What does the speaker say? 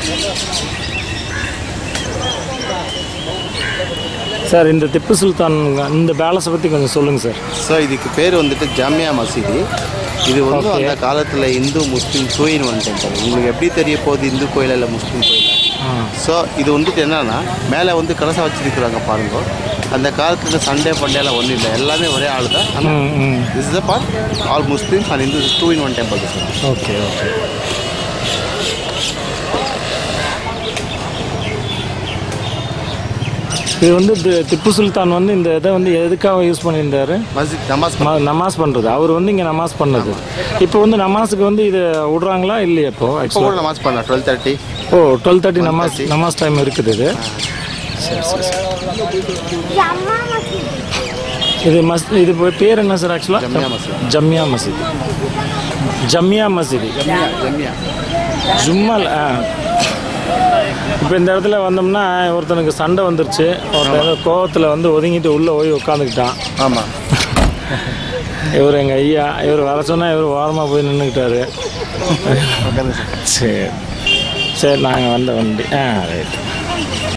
Sir இந்த திப்பு சுல்தான் இந்த பேலஸை பற்றி கொஞ்சம் சொல்லுங்கள் சார் ஸோ இதுக்கு பேர் வந்துட்டு ஜாமியா மசீதி இது வந்து Okay. அந்த காலத்தில் Hindu Muslim two in one temple உங்களுக்கு எப்படி தெரிய போகுது இந்து கோயில் இல்லை முஸ்லீம் கோயில் ஸோ இது வந்துட்டு என்னன்னா மேலே வந்து கலசம் வச்சிருக்கிறாங்க பாருங்க அந்த காலத்தில் சண்டே பண்டேலாம் ஒன்றும் இல்லை எல்லாமே ஒரே ஆள் தான் ஆனால் hmm hmm this is the part all Muslims and Hindu two in one temple sir okay okay இது வந்து தி- திப்பு சுல்தான் வந்து இந்த இதை வந்து எதுக்காக யூஸ் பண்ணியிருந்தாரு மஸ்ஜித் நமாஸ் ம- நமாஸ் பண்ணுறது அவர் வந்து இங்கே நமாஸ் பண்ணது இப்போ வந்து நமாஸுக்கு வந்து இதை விடுறாங்களா இல்லையா இப்போ இப்போ ஆக்சுவலாக கூட நமாஸ் பண்ணலாம் twelve thirty oh twelve thirty நமாஸ் நமாஸ் டைம் இருக்குது இது இது மஸ் இது பே- பேர் என்ன சார் ஆக்சுவலாக ஜம்மியா மசீத் ஜம்மியா மசீத் ஜம்மியா மசீதி ஜம்மியா ஜம்மியா ஜும்மல் ஆ இப்போ இந்த இடத்துல வந்தோம்னா ஒருத்தனுக்கு சண்டை வந்துருச்சு ஒருத்தன் கோவத்தில் வந்து ஒதுங்கிட்டு உள்ளே போய் உட்காந்துக்கிட்டான் ஆமாம் இவர் எங்கள் ஐயா இவர் வர சொன்னால் இவர் ஓரமாக போய் நின்றுக்கிட்டாரு உட்காந்து சார் சரி சரி நாங்கள் வந்த வண்டி ஆ ரைட்